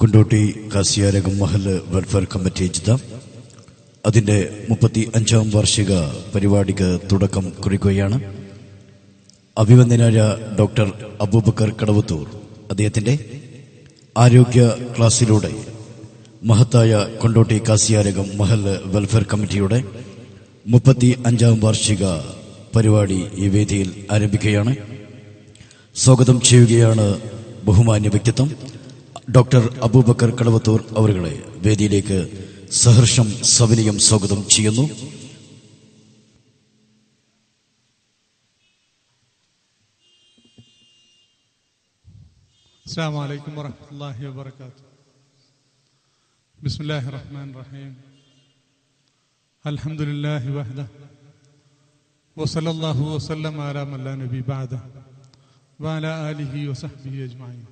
കുണ്ടോട്ടി കാസിയാരകം മഹല് welfare committee Jeddah അതിന്റെ മുപ്പത്തി അഞ്ചാം വാർഷിക പരിപാടിക്ക് തുടക്കം കുറിക്കുകയാണ് അഭിവന്ദനായ ഡോക്ടർ അബൂബക്കർ കടവത്തൂർ അദ്ദേഹത്തിന്റെ ആരോഗ്യ ക്ലാസ്സിലൂടെ മഹത്തായ കൊണ്ടോട്ടി കാസിയാരകം മഹല് വെൽഫെയർ കമ്മിറ്റിയുടെ മുപ്പത്തി അഞ്ചാം വാർഷിക പരിപാടി ഈ വേദിയിൽ ആരംഭിക്കുകയാണ് സ്വാഗതം ചെയ്യുകയാണ് ബഹുമാന്യ വ്യക്തിത്വം ഡോക്ടർ അബൂബക്കർ കടവത്തൂർ അവരുകളെ വേദിയിലേക്ക് സഹർഷം സവിനയം സ്വാഗതം ചെയ്യുന്നു السلام عليكم ورحمة الله وبركاته بسم الله الرحمن الرحيم الحمد لله وحده وصلى الله وسلم على من لا نبي بعده وعلى آله وصحبه أجمعين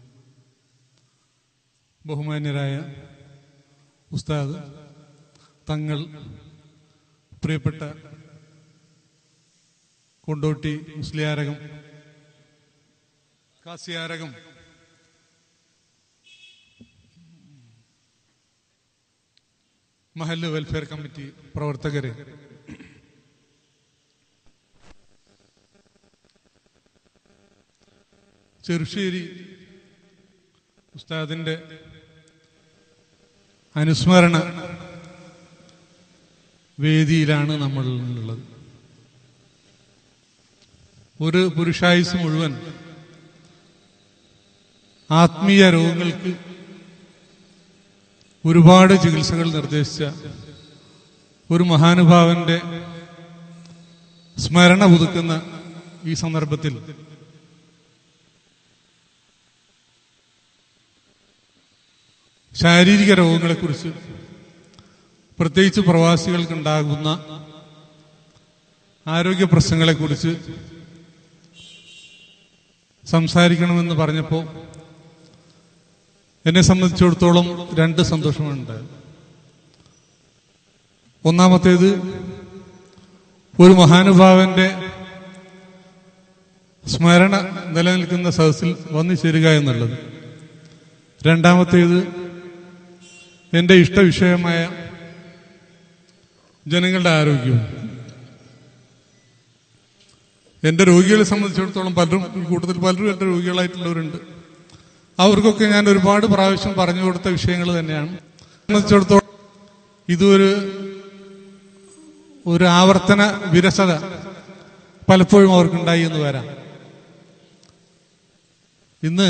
ബഹുമാന്യരായ ഉസ്താദ് തങ്ങൾ പ്രിയപ്പെട്ട കൊണ്ടോട്ടി മുസ്ലിയാരകം കാസിയാരകം മഹല്ല് വെൽഫെയർ കമ്മിറ്റി പ്രവർത്തകരെ ചെറുശ്ശേരി ഉസ്താദിന്റെ അനുസ്മരണ വേദിയിലാണ് നമ്മൾ ഉള്ളത് ഒരു പുരുഷായുസ് മുഴുവൻ ആത്മീയ രോഗങ്ങൾക്ക് ഒരുപാട് ചികിത്സകൾ നിർദ്ദേശിച്ച ഒരു മഹാനുഭാവന്റെ സ്മരണ പുതുക്കുന്ന ഈ സന്ദർഭത്തിൽ ശാരീരിക രോഗങ്ങളെക്കുറിച്ച് പ്രത്യേകിച്ച് പ്രവാസികൾക്കുണ്ടാകുന്ന ആരോഗ്യ പ്രശ്നങ്ങളെക്കുറിച്ച് സംസാരിക്കണമെന്ന് പറഞ്ഞപ്പോൾ എന്നെ സംബന്ധിച്ചിടത്തോളം രണ്ട് സന്തോഷമുണ്ട് ഒന്നാമത്തേത് ഒരു മഹാനുഭാവന്റെ സ്മരണ നിലനിൽക്കുന്ന സദസ്സിൽ വന്നു ചേരുക എന്നുള്ളത് രണ്ടാമത്തേത് എൻ്റെ ഇഷ്ടവിഷയമായ ജനങ്ങളുടെ ആരോഗ്യവും എൻ്റെ രോഗികളെ സംബന്ധിച്ചിടത്തോളം പലരും ഈ കൂട്ടത്തിൽ പലരും എൻ്റെ രോഗികളായിട്ടുള്ളവരുണ്ട് അവർക്കൊക്കെ ഞാൻ ഒരുപാട് പ്രാവശ്യം പറഞ്ഞു കൊടുത്ത വിഷയങ്ങൾ തന്നെയാണ് സംബന്ധിച്ചിടത്തോളം ഇതൊരു ഒരു ആവർത്തന വിരസത പലപ്പോഴും അവർക്കുണ്ടായി എന്ന് വരാം ഇന്ന്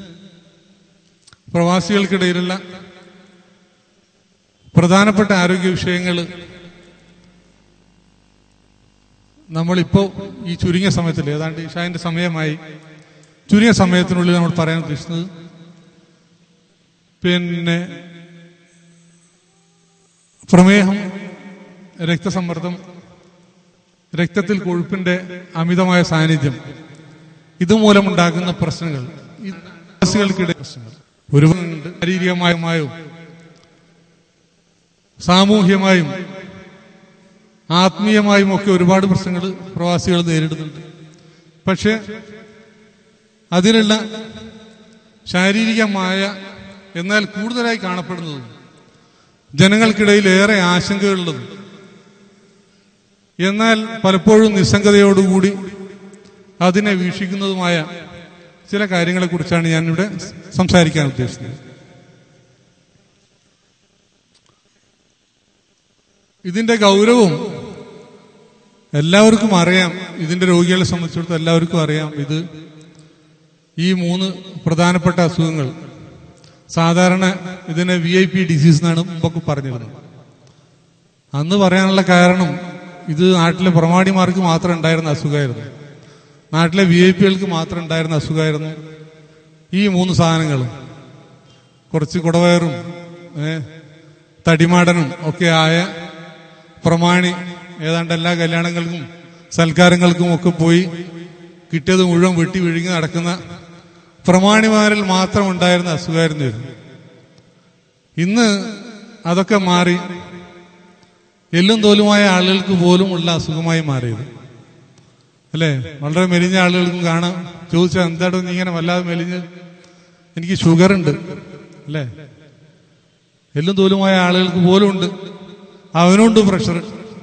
പ്രവാസികൾക്കിടയിലുള്ള പ്രധാനപ്പെട്ട ആരോഗ്യ വിഷയങ്ങൾ നമ്മളിപ്പോ ഈ ചുരുങ്ങിയ സമയത്തിൽ ഏതാണ്ട് ഇഷാന്റെ സമയമായി ചുരുങ്ങിയ സമയത്തിനുള്ളിൽ നമ്മൾ പറയാൻ ഉദ്ദേശിക്കുന്നത് പിന്നെ പ്രമേഹം രക്തസമ്മർദ്ദം രക്തത്തിൽ കൊഴുപ്പിന്റെ അമിതമായ സാന്നിധ്യം ഇതുമൂലമുണ്ടാകുന്ന പ്രശ്നങ്ങൾ ഈ പ്രവാസികൾക്കിടെ പ്രശ്നങ്ങൾ ഒരുപാടുണ്ട് ശാരീരികമായും സാമൂഹ്യമായും ആത്മീയമായും ഒക്കെ ഒരുപാട് പ്രശ്നങ്ങൾ പ്രവാസികൾ നേരിടുന്നുണ്ട് പക്ഷെ അതിനുള്ള ശാരീരികമായ എന്നാൽ കൂടുതലായി കാണപ്പെടുന്നതും ജനങ്ങൾക്കിടയിൽ ഏറെ ആശങ്കയുള്ളതും എന്നാൽ പലപ്പോഴും നിസ്സംഗതയോടുകൂടി അതിനെ വീക്ഷിക്കുന്നതുമായ ചില കാര്യങ്ങളെക്കുറിച്ചാണ് ഞാനിവിടെ സംസാരിക്കാൻ ഉദ്ദേശിക്കുന്നത് ഇതിന്റെ ഗൗരവം എല്ലാവർക്കും അറിയാം ഇതിന്റെ രോഗികളെ സംബന്ധിച്ചിടത്തോളം എല്ലാവർക്കും അറിയാം ഇത് ഈ മൂന്ന് പ്രധാനപ്പെട്ട അസുഖങ്ങൾ സാധാരണ ഇതിനെ വി ഐ പി ഡിസീസ് എന്നാണ് മുമ്പൊക്കെ പറഞ്ഞിരുന്നത് അന്ന് പറയാനുള്ള കാരണം ഇത് നാട്ടിലെ പ്രമാണിമാർക്ക് മാത്രം ഉണ്ടായിരുന്ന അസുഖമായിരുന്നു നാട്ടിലെ വി ഐ പികൾക്ക് മാത്രം ഉണ്ടായിരുന്ന അസുഖമായിരുന്നു ഈ മൂന്ന് സാധനങ്ങളും കുറച്ച് കുടവയറും ഏ, തടിമാടനും ഒക്കെ ആയ പ്രമാണി ഏതാണ്ട് എല്ലാ കല്യാണങ്ങൾക്കും സൽക്കാരങ്ങൾക്കും ഒക്കെ പോയി കിട്ടിയത് മുഴുവൻ വെട്ടി വിഴുങ്ങി നടക്കുന്ന പ്രമാണിമാരിൽ മാത്രം ഉണ്ടായിരുന്ന അസുഖമായിരുന്നു ഇത് ഇന്ന് അതൊക്കെ മാറി എല്ലും തോലുമായ ആളുകൾക്ക് പോലും ഉള്ള അസുഖമായി മാറിയത് അല്ലേ വളരെ മെലിഞ്ഞ ആളുകൾക്കും കാണാം ചോദിച്ചാൽ എന്താടോ നീ ഇങ്ങനെ വല്ലാതെ മെലിഞ്ഞ് എനിക്ക് ഷുഗർ ഉണ്ട് അല്ലേ എല്ലും തോലുമായ ആളുകൾക്ക് പോലും ഉണ്ട് അവനുണ്ട് പ്രഷർ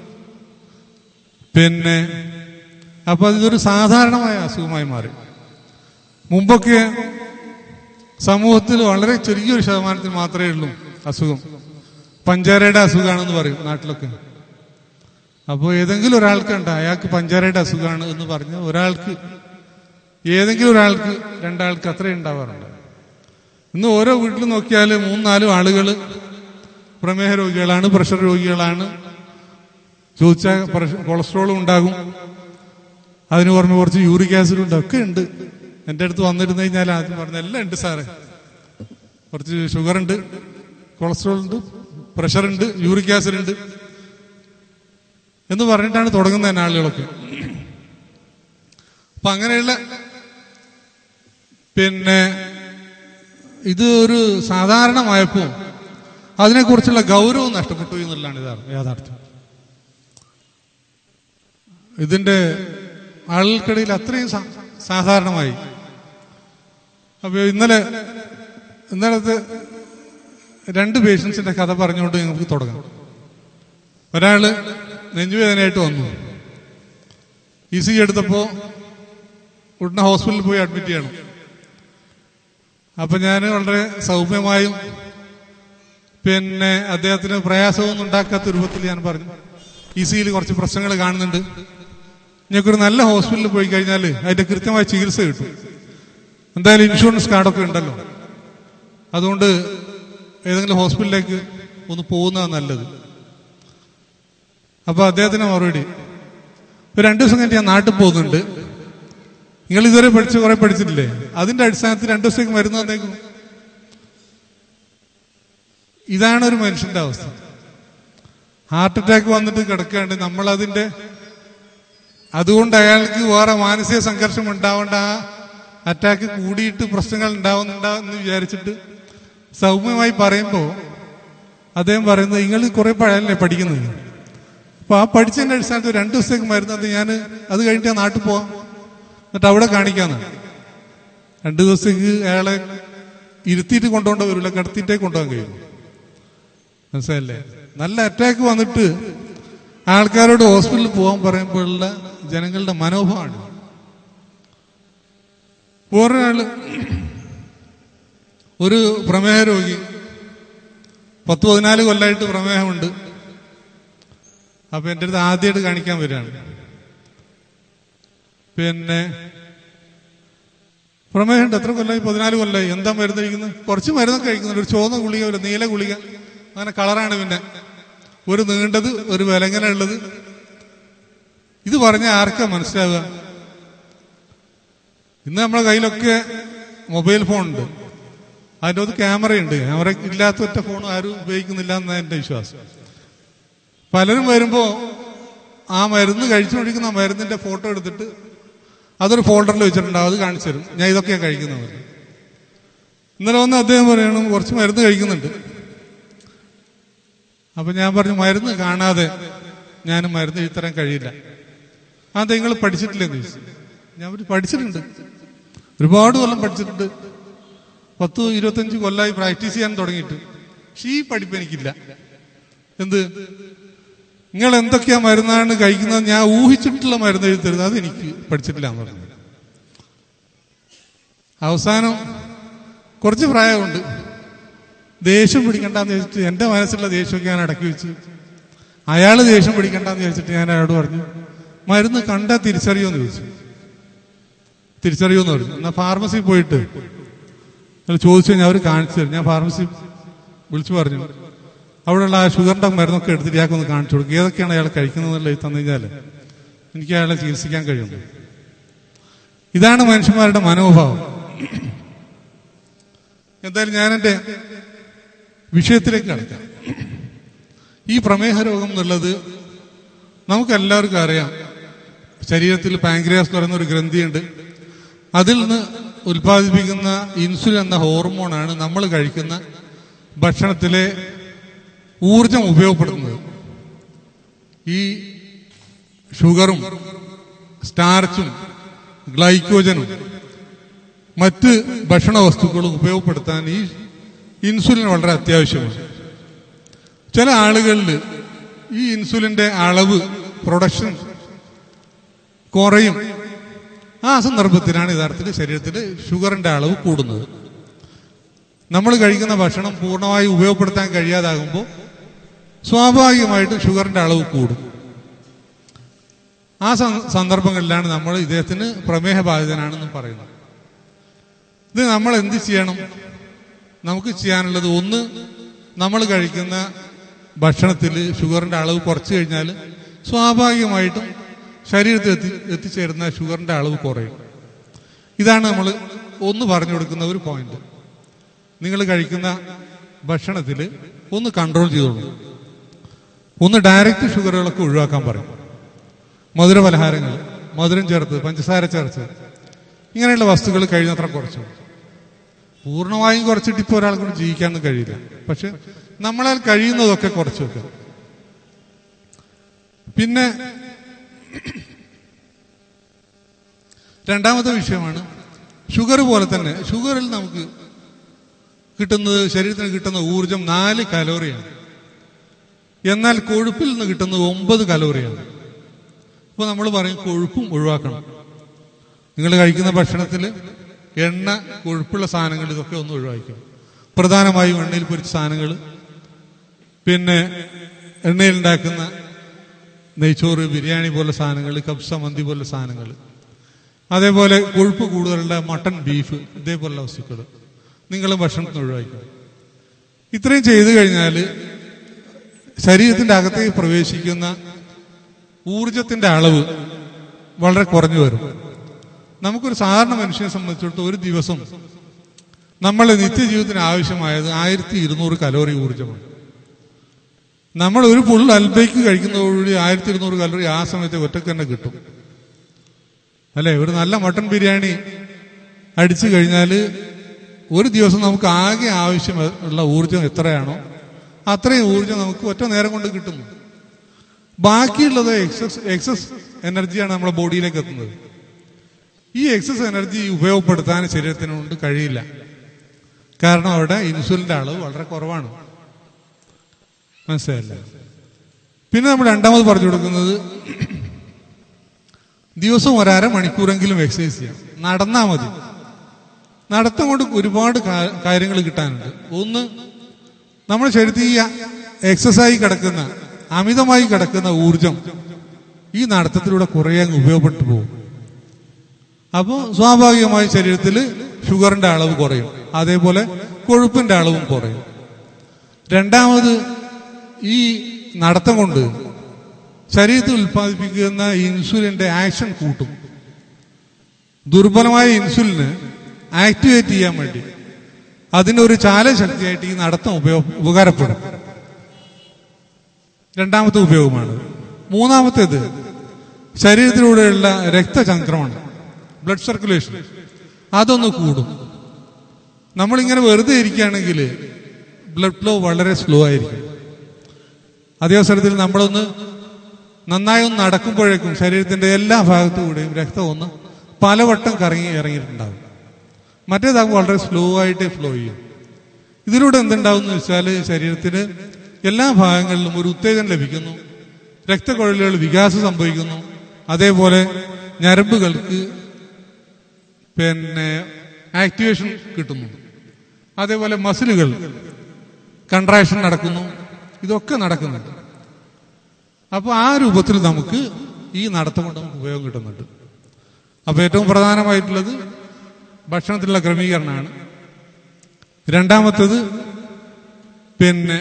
പിന്നെ അപ്പൊ ഇതൊരു സാധാരണമായ അസുഖമായി മാറി മുമ്പൊക്കെ സമൂഹത്തിൽ വളരെ ചെറിയൊരു ശതമാനത്തിൽ മാത്രമേ ഉള്ളൂ അസുഖം പഞ്ചാരയുടെ അസുഖമാണെന്ന് പറയും നാട്ടിലൊക്കെ അപ്പോൾ ഏതെങ്കിലും ഒരാൾക്ക് ഉണ്ട് അയാൾക്ക് പഞ്ചാരയുടെ അസുഖമാണ് എന്ന് പറഞ്ഞ് ഒരാൾക്ക് ഏതെങ്കിലും ഒരാൾക്ക് രണ്ടാൾക്ക് അത്രയും ഉണ്ടാവാറുണ്ട് ഇന്ന് ഓരോ വീട്ടിൽ നോക്കിയാൽ മൂന്നാലും ആളുകൾ പ്രമേഹ രോഗികളാണ് പ്രഷർ രോഗികളാണ് ചോദിച്ചാൽ പ്രഷ- കൊളസ്ട്രോളും ഉണ്ടാകും അതിന് പുറമെ കുറച്ച് യൂറിക് ആസിഡ് ഉണ്ട് ഒക്കെ ഉണ്ട് എൻ്റെ അടുത്ത് വന്നിരുന്നു കഴിഞ്ഞാൽ ആദ്യം പറഞ്ഞ എല്ലാം ഉണ്ട് സാറേ കുറച്ച് ഷുഗർ ഉണ്ട് കൊളസ്ട്രോൾ ഉണ്ട് പ്രഷർ ഉണ്ട് യൂറിക് ആസിഡ് ഉണ്ട് എന്ന് പറഞ്ഞിട്ടാണ് തുടങ്ങുന്നത് തന്നെ ആളുകളൊക്കെ അപ്പൊ അങ്ങനെയുള്ള പിന്നെ ഇത് ഒരു സാധാരണമായപ്പോ അതിനെക്കുറിച്ചുള്ള ഗൗരവം നഷ്ടപ്പെട്ടു എന്നുള്ളതാണ് യഥാ- യാഥാർത്ഥ്യം ഇതിന്റെ ആളുകൾക്കിടയിൽ അത്രയും സാ- സാധാരണമായി അപ്പൊ ഇന്നലെ ഇന്നലത്തെ രണ്ട് പേഷ്യൻസിന്റെ കഥ പറഞ്ഞുകൊണ്ട് നമുക്ക് തുടങ്ങാം ഒരാള് നെഞ്ചുവേദനയായിട്ട് വന്നു ഇ സി എടുത്തപ്പോ ഉടനെ ഹോസ്പിറ്റലിൽ പോയി അഡ്മിറ്റ് ചെയ്യണം അപ്പൊ ഞാൻ വളരെ സൗമ്യമായും പിന്നെ അദ്ദേഹത്തിന് പ്രയാസമൊന്നും ഉണ്ടാക്കാത്ത രൂപത്തിൽ ഞാൻ പറഞ്ഞു ഇ സിയിൽ കുറച്ച് പ്രശ്നങ്ങൾ കാണുന്നുണ്ട് ഞങ്ങൾക്കൊരു നല്ല ഹോസ്പിറ്റലിൽ പോയി കഴിഞ്ഞാൽ അതിന്റെ കൃത്യമായ ചികിത്സ കിട്ടും എന്തായാലും ഇൻഷുറൻസ് കാർഡൊക്കെ ഉണ്ടല്ലോ അതുകൊണ്ട് ഏതെങ്കിലും ഹോസ്പിറ്റലിലേക്ക് ഒന്ന് പോകുന്നതാണ് നല്ലത് അപ്പൊ അദ്ദേഹത്തിന് മറുപടി ഒരു രണ്ടു ദിവസം കഴിഞ്ഞ് ഞാൻ നാട്ടിൽ പോകുന്നുണ്ട് നിങ്ങൾ ഇതുവരെ പഠിച്ച് കുറെ പഠിച്ചിട്ടില്ലേ അതിന്റെ അടിസ്ഥാനത്തിൽ രണ്ടു ദിവസത്തേക്ക് മരുന്ന് തന്നേക്കും ഇതാണ് ഒരു മനുഷ്യന്റെ അവസ്ഥ ഹാർട്ട് അറ്റാക്ക് വന്നിട്ട് കിടക്കുകയാണ് നമ്മൾ അതിന്റെ അതുകൊണ്ട് അയാൾക്ക് വേറെ മാനസിക സംഘർഷം ഉണ്ടാവേണ്ട ആ അറ്റാക്ക് കൂടിയിട്ട് പ്രശ്നങ്ങൾ ഉണ്ടാവുന്നുണ്ടാന്ന് വിചാരിച്ചിട്ട് സൗമ്യമായി പറയുമ്പോൾ അദ്ദേഹം പറയുന്നത് നിങ്ങൾ കുറെ പഴയല്ലേ പഠിക്കുന്നത് അപ്പൊ ആ പഠിച്ചതിന്റെ അടിസ്ഥാനത്തിൽ രണ്ടു ദിവസത്തേക്ക് മരുന്നത് ഞാൻ അത് കഴിഞ്ഞിട്ട് ഞാൻ നാട്ടിൽ പോവാം എന്നിട്ട് അവിടെ കാണിക്കാന്ന് രണ്ടു ദിവസത്തേക്ക് അയാളെ ഇരുത്തിയിട്ട് കൊണ്ടുപോകേണ്ട വരില്ല കിടത്തിയിട്ടേ കൊണ്ടുപോകാൻ കഴിയും മനസ്സിലല്ലേ നല്ല അറ്റാക്ക് വന്നിട്ട് ആൾക്കാരോട് ഹോസ്പിറ്റലിൽ പോകാൻ പറയുമ്പോഴുള്ള ജനങ്ങളുടെ മനോഭാവമാണ് വേറൊരാള് ഒരു പ്രമേഹ രോഗി പത്ത് പതിനാല് കൊല്ലമായിട്ട് പ്രമേഹമുണ്ട് അപ്പൊ എൻ്റെ അടുത്ത് ആദ്യമായിട്ട് കാണിക്കാൻ വരികയാണ് പിന്നെ പ്രമേഹമുണ്ട് എത്ര കൊല്ലമായി പതിനാല് കൊല്ലമായി എന്താ മരുന്ന് കഴിക്കുന്നത് കുറച്ച് മരുന്നൊക്കെ കഴിക്കുന്നുണ്ട് ഒരു ചുവന്ന ഗുളിക ഒരു നീല ഗുളിക അങ്ങനെ കളറാണ് പിന്നെ ഒരു നീണ്ടത് ഒരു വിലങ്ങനെ ഉള്ളത് ഇത് പറഞ്ഞ ആർക്കാ മനസ്സിലാവുക ഇന്ന് നമ്മളെ കയ്യിലൊക്കെ മൊബൈൽ ഫോൺ ഉണ്ട് അതിൻ്റെ അകത്ത് ക്യാമറയുണ്ട് ക്യാമറ ഇല്ലാത്ത ഒറ്റ ഫോൺ ആരും ഉപയോഗിക്കുന്നില്ല എന്നാണ് എൻ്റെ വിശ്വാസം പലരും വരുമ്പോ ആ മരുന്ന് കഴിച്ചുകൊണ്ടിരിക്കുന്ന ആ മരുന്നിന്റെ ഫോട്ടോ എടുത്തിട്ട് അതൊരു ഫോൾഡറിൽ വെച്ചിട്ടുണ്ടാവും അത് കാണിച്ചു തരും ഞാൻ ഇതൊക്കെയാണ് കഴിക്കുന്നത് ഇന്നലെ വന്ന് അദ്ദേഹം പറയണം കുറച്ച് മരുന്ന് കഴിക്കുന്നുണ്ട് അപ്പൊ ഞാൻ പറഞ്ഞു മരുന്ന് കാണാതെ ഞാൻ മരുന്ന് എഴുത്തരാൻ കഴിയില്ല അത് നിങ്ങൾ പഠിച്ചിട്ടില്ലെന്ന് ചോദിച്ചു ഞാൻ പറഞ്ഞു പഠിച്ചിട്ടുണ്ട് ഒരുപാട് കൊല്ലം പഠിച്ചിട്ടുണ്ട് പത്ത് ഇരുപത്തഞ്ച് കൊല്ലമായി പ്രാക്ടീസ് ചെയ്യാൻ തുടങ്ങിയിട്ട് പക്ഷേ ഈ പഠിപ്പ് എനിക്കില്ല എന്ത് നിങ്ങൾ എന്തൊക്കെയാ മരുന്നാണ് കഴിക്കുന്നത് ഞാൻ ഊഹിച്ചിട്ടുള്ള മരുന്ന് എഴുതരുത് അത് എനിക്ക് പഠിച്ചിട്ടില്ല എന്ന് പറഞ്ഞു അവസാനം കുറച്ച് പ്രായമുണ്ട് ദേഷ്യം പിടിക്കണ്ടെന്ന് ചോദിച്ചിട്ട് എന്റെ മനസ്സിലുള്ള ദേഷ്യമൊക്കെ ഞാൻ അടക്കി വെച്ച് അയാൾ ദേഷ്യം പിടിക്കണ്ടെന്ന് ചോദിച്ചിട്ട് ഞാൻ അയാളോട് പറഞ്ഞു മരുന്ന് കണ്ടാൽ തിരിച്ചറിയുമെന്ന് ചോദിച്ചു തിരിച്ചറിയുമെന്ന് പറഞ്ഞു എന്നാ ഫാർമസി പോയിട്ട് നിങ്ങൾ ചോദിച്ചു കഴിഞ്ഞാൽ അവർ കാണിച്ചു തരും ഞാൻ ഫാർമസി വിളിച്ചു പറഞ്ഞു അവിടെയുള്ള ആ ഷുഗറിന്റെ മരുന്നൊക്കെ എടുത്തിട്ട് ഇയാൾക്കൊന്ന് കാണിച്ചു കൊടുക്കും ഏതൊക്കെയാണ് അയാൾ കഴിക്കുന്നത് തന്നു കഴിഞ്ഞാൽ എനിക്ക് അയാളെ ചികിത്സിക്കാൻ കഴിയുന്നു ഇതാണ് മനുഷ്യന്മാരുടെ മനോഭാവം എന്തായാലും ഞാൻ എൻ്റെ വിഷയത്തിലേക്ക് കടക്കാം ഈ പ്രമേഹ രോഗം എന്നുള്ളത് നമുക്ക് എല്ലാവർക്കും അറിയാം ശരീരത്തിൽ പാങ്ക്രിയാസ് എന്ന് പറയുന്ന ഒരു ഗ്രന്ഥിയുണ്ട് അതിൽ നിന്ന് ഉൽപ്പാദിപ്പിക്കുന്ന ഇൻസുലിൻ എന്ന ഹോർമോണാണ് നമ്മൾ കഴിക്കുന്ന ഭക്ഷണത്തിലെ ഊർജം ഉപയോഗപ്പെടുത്തുന്നത് ഈ ഷുഗറും സ്റ്റാർച്ചും ഗ്ലൈക്കോജനും മറ്റ് ഭക്ഷണ വസ്തുക്കളും ഉപയോഗപ്പെടുത്താൻ ഈ ഇൻസുലിൻ വളരെ അത്യാവശ്യമാണ് ചില ആളുകളിൽ ഈ ഇൻസുലിന്റെ അളവ് പ്രൊഡക്ഷൻ കുറയും ആ സന്ദർഭത്തിലാണ് യഥാർത്ഥത്തിൽ ശരീരത്തിൽ ഷുഗറിന്റെ അളവ് കൂടുന്നത് നമ്മൾ കഴിക്കുന്ന ഭക്ഷണം പൂർണ്ണമായി ഉപയോഗപ്പെടുത്താൻ കഴിയാതാകുമ്പോൾ സ്വാഭാവികമായിട്ടും ഷുഗറിന്റെ അളവ് കൂടും ആ സ- സന്ദർഭങ്ങളിലാണ് നമ്മൾ ഇദ്ദേഹത്തിന് പ്രമേഹ ബാധിതനാണെന്ന് പറയുന്നത് ഇത് നമ്മൾ എന്ത് ചെയ്യണം നമുക്ക് ചെയ്യാനുള്ളത് ഒന്ന് നമ്മൾ കഴിക്കുന്ന ഭക്ഷണത്തിൽ ഷുഗറിന്റെ അളവ് കുറച്ച് കഴിഞ്ഞാൽ സ്വാഭാവികമായിട്ടും ശരീരത്തിൽ എത്തി എത്തിച്ചേരുന്ന ഷുഗറിന്റെ അളവ് കുറയും ഇതാണ് നമ്മൾ ഒന്ന് പറഞ്ഞു കൊടുക്കുന്ന ഒരു പോയിന്റ് നിങ്ങൾ കഴിക്കുന്ന ഭക്ഷണത്തിൽ ഒന്ന് കൺട്രോൾ ചെയ്തോളൂ ഒന്ന് ഡയറക്റ്റ് ഷുഗറുകളൊക്കെ ഒഴിവാക്കാൻ പറയും മധുര പലഹാരങ്ങൾ മധുരം ചേർത്ത് പഞ്ചസാര ചേർത്ത് ഇങ്ങനെയുള്ള വസ്തുക്കൾ കഴിയുന്നത്ര കുറച്ചു പൂർണ്ണമായും കുറച്ചിട്ട് ഇപ്പോൾ ഒരാൾ കൊണ്ട് ജീവിക്കാനൊന്നും കഴിയില്ല പക്ഷെ നമ്മളാൽ കഴിയുന്നതൊക്കെ കുറച്ചു വെക്കുക പിന്നെ രണ്ടാമത്തെ വിഷയമാണ് ഷുഗർ പോലെ തന്നെ ഷുഗറിൽ നമുക്ക് കിട്ടുന്നത് ശരീരത്തിന് കിട്ടുന്ന ഊർജം നാല് കലോറിയാണ് എന്നാൽ കൊഴുപ്പിൽ നിന്ന് കിട്ടുന്നത് ഒമ്പത് കലോറിയാണ് അപ്പോൾ നമ്മൾ പറയും കൊഴുപ്പും ഒഴിവാക്കണം നിങ്ങൾ കഴിക്കുന്ന ഭക്ഷണത്തിൽ എണ്ണ കൊഴുപ്പുള്ള സാധനങ്ങൾ ഇതൊക്കെ ഒന്ന് ഒഴിവാക്കണം പ്രധാനമായും എണ്ണയിൽ പൊരിച്ച സാധനങ്ങൾ പിന്നെ എണ്ണയിൽ ഉണ്ടാക്കുന്ന നെയ്ച്ചോറ് ബിരിയാണി പോലെ സാധനങ്ങൾ കബ്സ മന്തി പോലെ സാധനങ്ങൾ അതേപോലെ കൊഴുപ്പ് കൂടുതലുള്ള മട്ടൺ ബീഫ് ഇതേപോലുള്ള വസ്തുക്കൾ നിങ്ങൾ ഭക്ഷണത്തിന് ഒഴിവാക്കണം ഇത്രയും ചെയ്തു കഴിഞ്ഞാൽ ശരീരത്തിന്റെ അകത്തേക്ക് പ്രവേശിക്കുന്ന ഊർജത്തിന്റെ അളവ് വളരെ കുറഞ്ഞു വരും നമുക്കൊരു സാധാരണ മനുഷ്യനെ സംബന്ധിച്ചിടത്തോളം ഒരു ദിവസം നമ്മൾ നിത്യജീവിതത്തിന് ആവശ്യമായത് ആയിരത്തി ഇരുന്നൂറ് കലോറി ഊർജ്ജമാണ് നമ്മൾ ഒരു ഫുൾ അൽബൈക്ക് കഴിക്കുന്നതോടുകൂടി ആയിരത്തി ഇരുന്നൂറ് കലോറി ആ സമയത്ത് ഒറ്റക്ക് തന്നെ കിട്ടും അല്ലെ ഒരു നല്ല മട്ടൺ ബിരിയാണി അടിച്ചു കഴിഞ്ഞാൽ ഒരു ദിവസം നമുക്ക് ആകെ ആവശ്യമുള്ള ഊർജം എത്രയാണോ അത്രയും ഊർജം നമുക്ക് ഒറ്റ നേരം കൊണ്ട് കിട്ടുന്നു ബാക്കിയുള്ളത് എക്സസ് എക്സസ് എനർജിയാണ് നമ്മുടെ ബോഡിയിലേക്ക് എത്തുന്നത് ഈ എക്സസ് എനർജി ഉപയോഗപ്പെടുത്താൻ ശരീരത്തിന് കൊണ്ട് കഴിയില്ല കാരണം അവിടെ ഇൻസുലിന്റെ അളവ് വളരെ കുറവാണ് മനസ്സിലായില്ല പിന്നെ നമ്മൾ രണ്ടാമത് പറഞ്ഞു കൊടുക്കുന്നത് ദിവസം ഒരര മണിക്കൂറെങ്കിലും എക്സസൈസ് ചെയ്യാം നടന്നാൽ മതി നടത്തം കൊണ്ട് ഒരുപാട് കാര്യങ്ങൾ കിട്ടാനുണ്ട് ഒന്ന് നമ്മുടെ ശരീരത്തിൽ ഈ എക്സസൈസ് കിടക്കുന്ന അമിതമായി കിടക്കുന്ന ഊർജം ഈ നടത്തത്തിലൂടെ കുറേ അങ്ങ് ഉപയോഗപ്പെട്ടു പോകും അപ്പോൾ സ്വാഭാവികമായി ശരീരത്തിൽ ഷുഗറിന്റെ അളവ് കുറയും അതേപോലെ കൊഴുപ്പിന്റെ അളവും കുറയും രണ്ടാമത് ഈ നടത്തം കൊണ്ട് ശരീരത്തിൽ ഉൽപ്പാദിപ്പിക്കുന്ന ഇൻസുലിന്റെ ആക്ഷൻ കൂട്ടും ദുർബലമായ ഇൻസുലിന് ആക്ടിവേറ്റ് ചെയ്യാൻ വേണ്ടി അതിനൊരു ചാലശക്തിയായിട്ട് ഈ നടത്തം ഉപയോഗ ഉപകാരപ്പെടും രണ്ടാമത്തെ ഉപയോഗമാണ് മൂന്നാമത്തേത് ശരീരത്തിലൂടെയുള്ള രക്തചംക്രമണം ബ്ലഡ് സർക്കുലേഷൻ അതൊന്ന് കൂടും നമ്മളിങ്ങനെ വെറുതെ ഇരിക്കുകയാണെങ്കിൽ ബ്ലഡ് ഫ്ലോ വളരെ സ്ലോ ആയിരിക്കും അതേ അവസരത്തിൽ നമ്മളൊന്ന് നന്നായി ഒന്ന് നടക്കുമ്പോഴേക്കും ശരീരത്തിന്റെ എല്ലാ ഭാഗത്തുകൂടെയും രക്തം ഒന്ന് പലവട്ടം കറങ്ങി ഇറങ്ങിയിട്ടുണ്ടാകും മറ്റേതാകുമ്പോൾ വളരെ സ്ലോ ആയിട്ട് ഫ്ലോ ചെയ്യും ഇതിലൂടെ എന്തുണ്ടാവും എന്ന് വെച്ചാൽ ശരീരത്തിന് എല്ലാ ഭാഗങ്ങളിലും ഒരു ഉത്തേജനം ലഭിക്കുന്നു രക്തക്കുഴലുകൾ വികാസം സംഭവിക്കുന്നു അതേപോലെ ഞരമ്പുകൾക്ക് പിന്നെ ആക്ടിവേഷൻ കിട്ടുന്നു അതേപോലെ മസിലുകൾ കൺട്രാക്ഷൻ നടക്കുന്നു ഇതൊക്കെ നടക്കുന്നുണ്ട് അപ്പോൾ ആ രൂപത്തിൽ നമുക്ക് ഈ നടത്തം കൊണ്ട് നമുക്ക് ഉപയോഗം കിട്ടുന്നുണ്ട് അപ്പോൾ ഏറ്റവും പ്രധാനമായിട്ടുള്ളത് ഭക്ഷണത്തിലുള്ള ക്രമീകരണമാണ് രണ്ടാമത്തത് പിന്നെ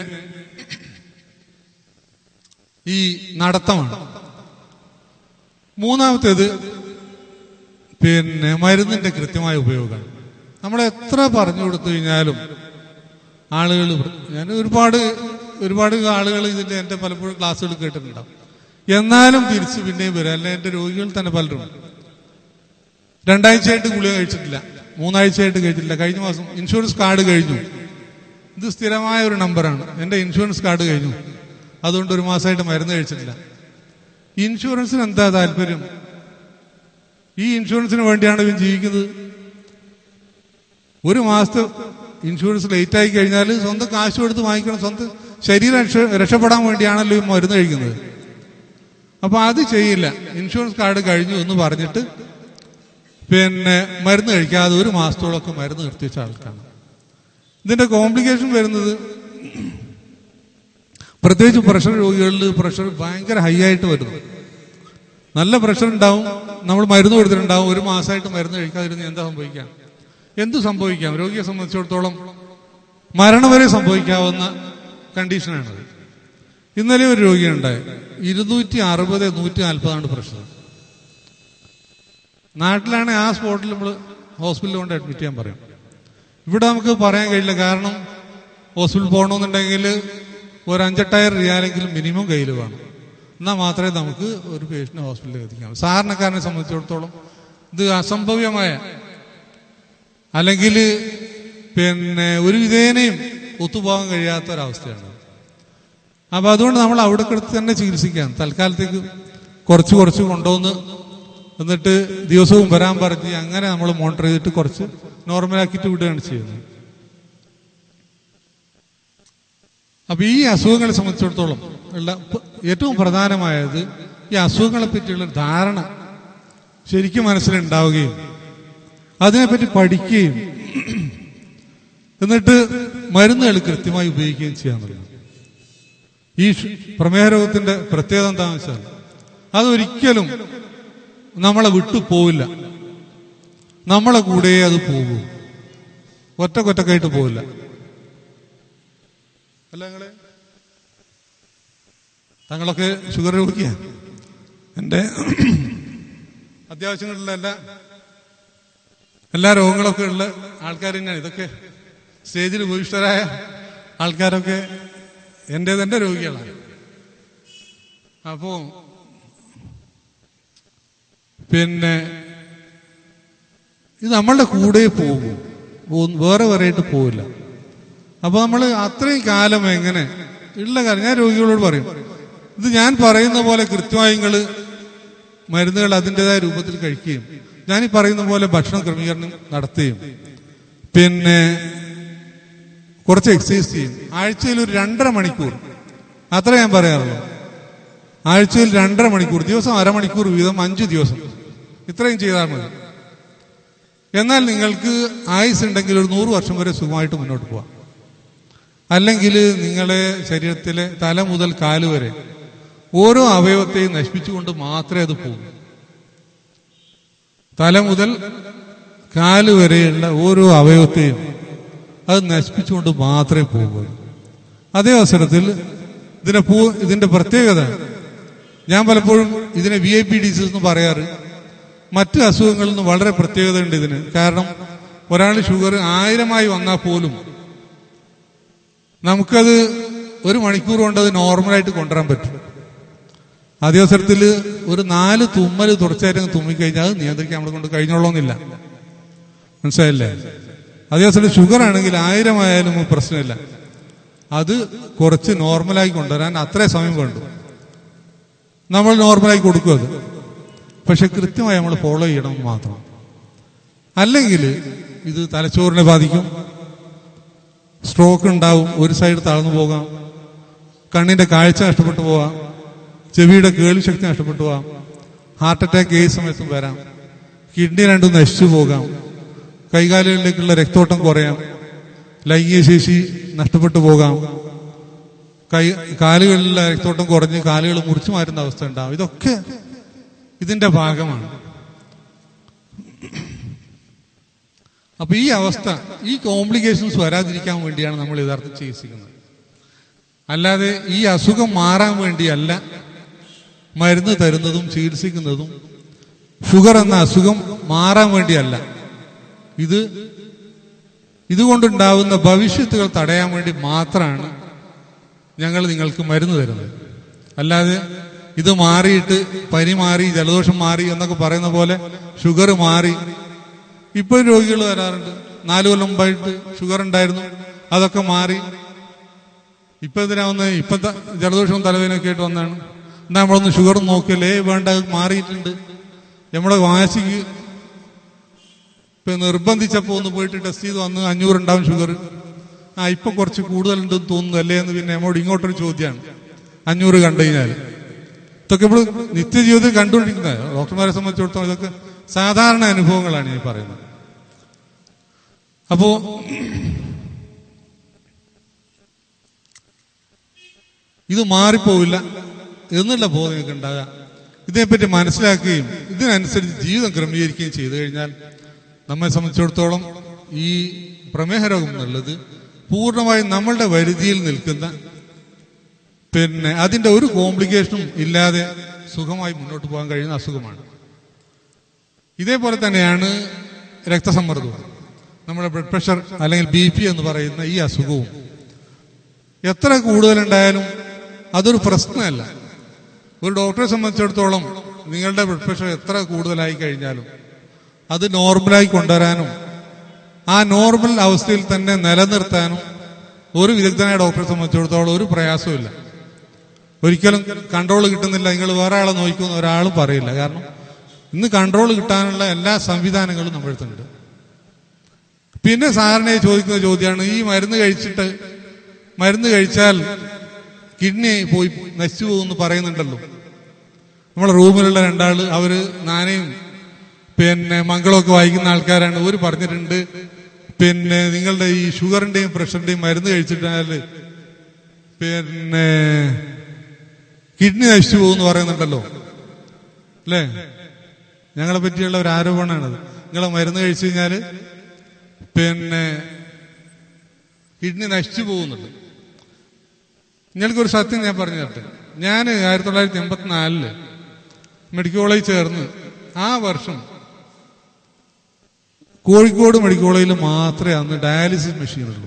ഈ നടത്തമാണ് മൂന്നാമത്തേത് പിന്നെ മരുന്നിന്റെ കൃത്യമായ ഉപയോഗമാണ് നമ്മൾ എത്ര പറഞ്ഞു കൊടുത്തു കഴിഞ്ഞാലും ആളുകൾ ഞാൻ ഒരുപാട് ഒരുപാട് ആളുകൾ ഇതിന്റെ എന്റെ പലപ്പോഴും ക്ലാസ്സുകൾ കേട്ടിട്ടുണ്ടാവും എന്നാലും തിരിച്ച് പിന്നെയും വരും അല്ലെ എന്റെ രോഗികൾ തന്നെ പലരും രണ്ടാഴ്ചയായിട്ട് ഗുളിക കഴിച്ചിട്ടില്ല മൂന്നാഴ്ചയായിട്ട് കഴിച്ചിട്ടില്ല കഴിഞ്ഞ മാസം ഇൻഷുറൻസ് കാർഡ് കഴിഞ്ഞു ഇത് സ്ഥിരമായ ഒരു നമ്പറാണ് എന്റെ ഇൻഷുറൻസ് കാർഡ് കഴിഞ്ഞു അതുകൊണ്ട് ഒരു മാസമായിട്ട് മരുന്ന് കഴിച്ചിട്ടില്ല ഇൻഷുറൻസിന് എന്താ താല്പര്യം ഈ ഇൻഷുറൻസിന് വേണ്ടിയാണ് ഇവൻ ജീവിക്കുന്നത് ഒരു മാസത്തെ ഇൻഷുറൻസ് ലേറ്റ് ആയി കഴിഞ്ഞാൽ സ്വന്തം കാശ് കൊടുത്ത് വാങ്ങിക്കണം സ്വന്തം ശരീരം രക്ഷ രക്ഷപ്പെടാൻ വേണ്ടിയാണല്ലോ ഈ മരുന്ന് കഴിക്കുന്നത് അപ്പൊ അത് ചെയ്യില്ല ഇൻഷുറൻസ് കാർഡ് കഴിഞ്ഞു എന്ന് പറഞ്ഞിട്ട് പിന്നെ മരുന്ന് കഴിക്കാതെ ഒരു മാസത്തോളമൊക്കെ മരുന്ന് നിർത്തിവെച്ച ആൾക്കാണ് ഇതിന്റെ കോംപ്ലിക്കേഷൻ വരുന്നത് പ്രത്യേകിച്ച് പ്രഷർ രോഗികളിൽ പ്രഷർ ഭയങ്കര ഹൈ ആയിട്ട് വരുന്നു നല്ല പ്രഷർ ഉണ്ടാവും നമ്മൾ മരുന്ന് കൊടുത്തിട്ടുണ്ടാവും ഒരു മാസമായിട്ട് മരുന്ന് കഴിക്കാതിരുന്ന് എന്താ സംഭവിക്കാം എന്ത് സംഭവിക്കാം രോഗിയെ സംബന്ധിച്ചിടത്തോളം മരണം വരെ സംഭവിക്കാവുന്ന കണ്ടീഷനാണത് ഇന്നലെ ഒരു രോഗിയുണ്ടായി ഇരുന്നൂറ്റി അറുപത് നൂറ്റി നാൽപ്പതാണ് പ്രഷർ നാട്ടിലാണെങ്കിൽ ആ സ്പോട്ടിൽ നമ്മൾ ഹോസ്പിറ്റലിൽ കൊണ്ട് അഡ്മിറ്റ് ചെയ്യാൻ പറയും ഇവിടെ നമുക്ക് പറയാൻ കഴിയില്ല കാരണം ഹോസ്പിറ്റലിൽ പോകണമെന്നുണ്ടെങ്കിൽ ഒരു അഞ്ചെട്ടായിരം റിയാലെങ്കിലും മിനിമം കയ്യിൽ വേണം എന്നാൽ മാത്രമേ നമുക്ക് ഒരു പേഷ്യന്റ് ഹോസ്പിറ്റലിൽ എത്തിക്കാം സാധാരണക്കാരനെ സംബന്ധിച്ചിടത്തോളം ഇത് അസംഭവ്യമായ അല്ലെങ്കിൽ പിന്നെ ഒരു വിധേനയും ഒത്തുപോകാൻ കഴിയാത്ത ഒരവസ്ഥയാണ് അപ്പൊ അതുകൊണ്ട് നമ്മൾ അവിടെ കിടത്ത് തന്നെ ചികിത്സിക്കാം തൽക്കാലത്തേക്ക് കുറച്ച് കുറച്ച് കൊണ്ടുവന്ന് എന്നിട്ട് ദിവസവും വരാൻ പറഞ്ഞ് അങ്ങനെ നമ്മൾ മോണിറ്റർ ചെയ്തിട്ട് കുറച്ച് നോർമലാക്കിയിട്ട് വിടുകയാണ് ചെയ്യുന്നത് അപ്പൊ ഈ അസുഖങ്ങളെ സംബന്ധിച്ചിടത്തോളം ഉള്ള പ- ഏറ്റവും പ്രധാനമായത് ഈ അസുഖങ്ങളെ പറ്റിയുള്ള ഒരു ധാരണ ശരിക്കും മനസ്സിലുണ്ടാവുകയും അതിനെപ്പറ്റി പഠിക്കുകയും എന്നിട്ട് മരുന്നുകൾ കൃത്യമായി ഉപയോഗിക്കുകയും ചെയ്യാന്നുള്ളത് ഈ ഷ്- പ്രമേഹ രോഗത്തിന്റെ പ്രത്യേകത എന്താണെന്ന് വെച്ചാൽ അതൊരിക്കലും നമ്മളെ വിട്ടു പോവില്ല നമ്മളെ കൂടെ അത് പോകും ഒറ്റക്കൊറ്റക്കായിട്ട് പോവില്ല അല്ല നിങ്ങള് താങ്കളൊക്കെ ഷുഗർ രോഗിയാ എന്റെ അത്യാവശ്യങ്ങളുള്ള എല്ലാ എല്ലാ രോഗങ്ങളൊക്കെ ഉള്ള ആൾക്കാർ തന്നെയാണ് ഇതൊക്കെ സ്റ്റേജിൽ ഭൂയിഷ്ഠരായ ആൾക്കാരൊക്കെ എൻ്റെത് എൻ്റെ രോഗികളാണ് അപ്പോ പിന്നെ ഇത് നമ്മളുടെ കൂടെ പോകും ഒ- വേറെ വേറെ ആയിട്ട് പോവില്ല അപ്പൊ നമ്മൾ അത്രയും കാലം എങ്ങനെ ഉള്ള കാര്യം ഞാൻ രോഗികളോട് പറയും ഇത് ഞാൻ പറയുന്ന പോലെ കൃത്യമായി നിങ്ങൾ മരുന്നുകൾ അതിൻ്റെതായ രൂപത്തിൽ കഴിക്കുകയും ഞാൻ ഈ പറയുന്ന പോലെ ഭക്ഷണ ക്രമീകരണം നടത്തുകയും പിന്നെ കുറച്ച് എക്സസൈസ് ചെയ്യും ആഴ്ചയിൽ ഒരു രണ്ടര മണിക്കൂർ അത്ര ഞാൻ പറയാറുള്ളൂ ആഴ്ചയിൽ രണ്ടര മണിക്കൂർ ദിവസം അരമണിക്കൂർ വീതം അഞ്ച് ദിവസം ഇത്രയും ചെയ്താൽ മതി എന്നാൽ നിങ്ങൾക്ക് ആയുസ് ഉണ്ടെങ്കിൽ ഒരു നൂറ് വർഷം വരെ സുഖമായിട്ട് മുന്നോട്ട് പോവാം അല്ലെങ്കിൽ നിങ്ങളെ ശരീരത്തിലെ തല മുതൽ കാല് വരെ ഓരോ അവയവത്തെയും നശിപ്പിച്ചുകൊണ്ട് മാത്രമേ അത് പോകൂ തല മുതൽ കാല് വരെയുള്ള ഓരോ അവയവത്തെയും അത് നശിപ്പിച്ചുകൊണ്ട് മാത്രമേ പോകൂ അതേ അവസരത്തിൽ ഇതിനെ പൂ ഇതിന്റെ പ്രത്യേകത ഞാൻ പലപ്പോഴും ഇതിനെ വി ഐ പി ഡിസീസ് എന്ന് പറയാറ് മറ്റ് അസുഖങ്ങളിൽ നിന്ന് വളരെ പ്രത്യേകത ഉണ്ട് ഇതിന് കാരണം ഒരാൾ ഷുഗർ ആയിരമായി വന്നാൽ പോലും നമുക്കത് ഒരു മണിക്കൂർ കൊണ്ട് അത് നോർമലായിട്ട് കൊണ്ടുവരാൻ പറ്റും അതേ അവസരത്തിൽ ഒരു നാല് തുമ്മൽ തുടർച്ചയായിട്ട് തുമ്മിക്കഴിഞ്ഞാൽ അത് നിയന്ത്രിക്കാൻ നമ്മളെ കൊണ്ട് കഴിഞ്ഞോളന്നില്ല മനസ്സിലായില്ലേ അതേ അവസരത്തിൽ ഷുഗർ ആണെങ്കിൽ ആയിരം ആയാലും പ്രശ്നമില്ല അത് കുറച്ച് നോർമലായി കൊണ്ടുവരാൻ അത്രേ സമയം വേണ്ടു നമ്മൾ നോർമലായി കൊടുക്കും അത് പക്ഷെ കൃത്യമായി നമ്മൾ ഫോളോ ചെയ്യണം എന്ന് മാത്രം അല്ലെങ്കിൽ ഇത് തലച്ചോറിനെ ബാധിക്കും സ്ട്രോക്ക് ഉണ്ടാവും ഒരു സൈഡ് താഴ്ന്നു പോകാം കണ്ണിന്റെ കാഴ്ച നഷ്ടപ്പെട്ടു പോവാം ചെവിയുടെ കേൾവിശക്തി നഷ്ടപ്പെട്ടു പോവാം ഹാർട്ട് അറ്റാക്ക് ഏത് സമയത്തും വരാം കിഡ്നി രണ്ടും നശിച്ചു പോകാം കൈകാലുകളിലേക്കുള്ള രക്തോട്ടം കുറയാം ലൈംഗിക ശേഷി നഷ്ടപ്പെട്ടു പോകാം കൈ കാലുകളിലെ രക്തോട്ടം കുറഞ്ഞ് കാലുകൾ മുറിച്ചു മാറ്റുന്ന അവസ്ഥ ഉണ്ടാവും ഇതൊക്കെ ഇതിന്റെ ഭാഗമാണ് അപ്പൊ ഈ അവസ്ഥ ഈ കോംപ്ലിക്കേഷൻസ് വരാതിരിക്കാൻ വേണ്ടിയാണ് നമ്മൾ യഥാർത്ഥം ചികിത്സിക്കുന്നത് അല്ലാതെ ഈ അസുഖം മാറാൻ വേണ്ടിയല്ല മരുന്ന് തരുന്നതും ചികിത്സിക്കുന്നതും ഷുഗർ എന്ന അസുഖം മാറാൻ വേണ്ടിയല്ല ഇത് ഇതുകൊണ്ടുണ്ടാവുന്ന ഭവിഷ്യത്തുകൾ തടയാൻ വേണ്ടി മാത്രമാണ് ഞങ്ങൾ നിങ്ങൾക്ക് മരുന്ന് തരുന്നത് അല്ലാതെ ഇത് മാറിയിട്ട് പനി മാറി ജലദോഷം മാറി എന്നൊക്കെ പറയുന്ന പോലെ ഷുഗർ മാറി ഇപ്പോഴും രോഗികൾ വരാറുണ്ട് നാലു കൊല്ലം മുമ്പായിട്ട് ഷുഗർ ഉണ്ടായിരുന്നു അതൊക്കെ മാറി ഇപ്പൊ എന്തിനാ വന്ന് ഇപ്പൊ ത- ജലദോഷവും തലവേദനയൊക്കെ ആയിട്ട് വന്നാണ് എന്നാ നമ്മളൊന്ന് ഷുഗർ നോക്കിയല്ലേ വേണ്ട അത് മാറിയിട്ടുണ്ട് നമ്മുടെ വാശിക്ക് ഇപ്പൊ നിർബന്ധിച്ചപ്പോ ഒന്ന് പോയിട്ട് ടെസ്റ്റ് ചെയ്ത് വന്ന് അഞ്ഞൂറ് ഉണ്ടാവും ഷുഗർ ആ ഇപ്പൊ കുറച്ച് കൂടുതലുണ്ടെന്ന് തോന്നുന്നു അല്ലേ എന്ന് പിന്നെ നമ്മോട് ഇങ്ങോട്ടൊരു ചോദ്യമാണ് അഞ്ഞൂറ് കണ്ടു കഴിഞ്ഞാൽ ഇതൊക്കെ നമ്മൾ നിത്യജീവിതത്തിൽ കണ്ടുകൊണ്ടിരിക്കുന്ന ഡോക്ടർമാരെ സംബന്ധിച്ചിടത്തോളം ഇതൊക്കെ സാധാരണ അനുഭവങ്ങളാണ് ഞാൻ പറയുന്നത് അപ്പോ ഇത് മാറിപ്പോവില്ല എന്നുള്ള ബോധം നിങ്ങൾക്ക് ഉണ്ടാകാം ഇതിനെപ്പറ്റി മനസ്സിലാക്കുകയും ഇതിനനുസരിച്ച് ജീവിതം ക്രമീകരിക്കുകയും ചെയ്തു കഴിഞ്ഞാൽ നമ്മെ സംബന്ധിച്ചിടത്തോളം ഈ പ്രമേഹ രോഗം എന്നുള്ളത് പൂർണ്ണമായും നമ്മളുടെ വരുതിയിൽ നിൽക്കുന്ന പിന്നെ അതിന്റെ ഒരു കോംപ്ലിക്കേഷനും ഇല്ലാതെ സുഖമായി മുന്നോട്ട് പോകാൻ കഴിയുന്ന അസുഖമാണ് ഇതേപോലെ തന്നെയാണ് രക്തസമ്മർദ്ദവും നമ്മുടെ ബ്ലഡ് പ്രഷർ അല്ലെങ്കിൽ ബി പി എന്ന് പറയുന്ന ഈ അസുഖവും എത്ര കൂടുതലുണ്ടായാലും അതൊരു പ്രശ്നമല്ല ഒരു ഡോക്ടറെ സംബന്ധിച്ചിടത്തോളം നിങ്ങളുടെ ബ്ലഡ് പ്രഷർ എത്ര കൂടുതലായി കഴിഞ്ഞാലും അത് നോർമലായി കൊണ്ടുവരാനും ആ നോർമൽ അവസ്ഥയിൽ തന്നെ നിലനിർത്താനും ഒരു വിദഗ്ധനായ ഡോക്ടറെ സംബന്ധിച്ചിടത്തോളം ഒരു പ്രയാസമില്ല ഒരിക്കലും കൺട്രോൾ കിട്ടുന്നില്ല നിങ്ങൾ വേറെ ആളെ നോക്കുമെന്ന് ഒരാളും പറയില്ല കാരണം ഇന്ന് കൺട്രോൾ കിട്ടാനുള്ള എല്ലാ സംവിധാനങ്ങളും നമ്മുടെ അടുത്തുണ്ട് പിന്നെ സാറിനെ ചോദിക്കുന്ന ചോദ്യമാണ് ഈ മരുന്ന് കഴിച്ചിട്ട് മരുന്ന് കഴിച്ചാൽ കിഡ്നി പോയി നശിച്ചു പോകുമെന്ന് പറയുന്നുണ്ടല്ലോ നമ്മളെ റൂമിലുള്ള രണ്ടാള് അവര് നാനയും പിന്നെ മംഗളമൊക്കെ വായിക്കുന്ന ആൾക്കാരാണ് ഒരു പറഞ്ഞിട്ടുണ്ട് പിന്നെ നിങ്ങളുടെ ഈ ഷുഗറിന്റെയും പ്രഷറിന്റെയും മരുന്ന് കഴിച്ചിട്ടാല് പിന്നെ കിഡ്നി നശിച്ചു പോകുമെന്ന് പറയുന്നുണ്ടല്ലോ അല്ലേ ഞങ്ങളെ പറ്റിയുള്ള ഒരു ആരോപണമാണത് നിങ്ങളെ മരുന്ന് കഴിച്ചു കഴിഞ്ഞാല് പിന്നെ കിഡ്നി നശിച്ചു പോകുന്നുണ്ട് നിങ്ങൾക്കൊരു സത്യം ഞാൻ പറഞ്ഞു തരട്ടെ ഞാൻ ആയിരത്തി തൊള്ളായിരത്തി എൺപത്തിനാലില് മെഡിക്കൽ കോളേജ് ചേർന്ന് ആ വർഷം കോഴിക്കോട് മെഡിക്കൽ കോളേജിൽ മാത്രമേ അന്ന് ഡയാലിസിസ് മെഷീൻ ഉള്ളൂ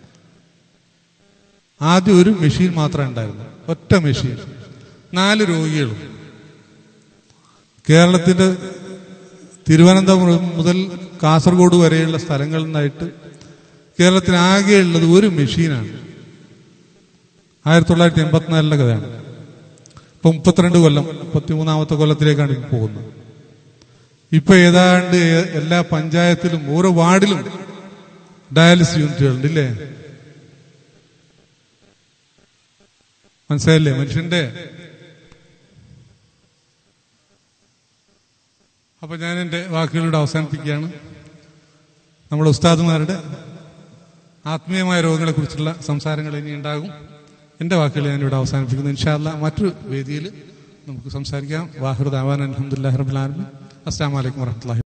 ആദ്യം ഒരു മെഷീൻ മാത്രമേ ഉണ്ടായിരുന്നു ഒറ്റ മെഷീൻ നാല് രോഗികളും കേരളത്തിന്റെ തിരുവനന്തപുരം മുതൽ കാസർഗോഡ് വരെയുള്ള സ്ഥലങ്ങളിൽ നിന്നായിട്ട് കേരളത്തിന് ആകെയുള്ളത് ഒരു മെഷീനാണ് ആയിരത്തി തൊള്ളായിരത്തി എൺപത്തിനാലിലെ കഥയാണ് ഇപ്പൊ മുപ്പത്തിരണ്ട് കൊല്ലം മുപ്പത്തിമൂന്നാമത്തെ കൊല്ലത്തിലേക്കാണ് ഇപ്പൊ പോകുന്നത് ഇപ്പൊ ഏതാണ്ട് എ- എല്ലാ പഞ്ചായത്തിലും ഓരോ വാർഡിലും ഡയാലിസിസ് യൂണിറ്റുകളുണ്ട് ഇല്ലേ മനസ്സിലായില്ലേ മനുഷ്യന്റെ അപ്പൊ ഞാൻ എന്റെ വാക്കുകളുടെ അവസാനിപ്പിക്കുകയാണ് നമ്മുടെ ഉസ്താദുമാരുടെ ആത്മീയമായ രോഗങ്ങളെ കുറിച്ചുള്ള സംസാരങ്ങൾ ഇനി ഉണ്ടാകും എന്റെ വാക്കുകൾ ഞാനിവിടെ അവസാനിപ്പിക്കുന്നു ഇൻഷാല്ല മറ്റൊരു വേദിയിൽ നമുക്ക് സംസാരിക്കാം വാഹിർ ദാവാൻ അലഹമുല്ലാ റബുലാലമി അസ്സാം വലൈക്കും വറഹമുല്ലാ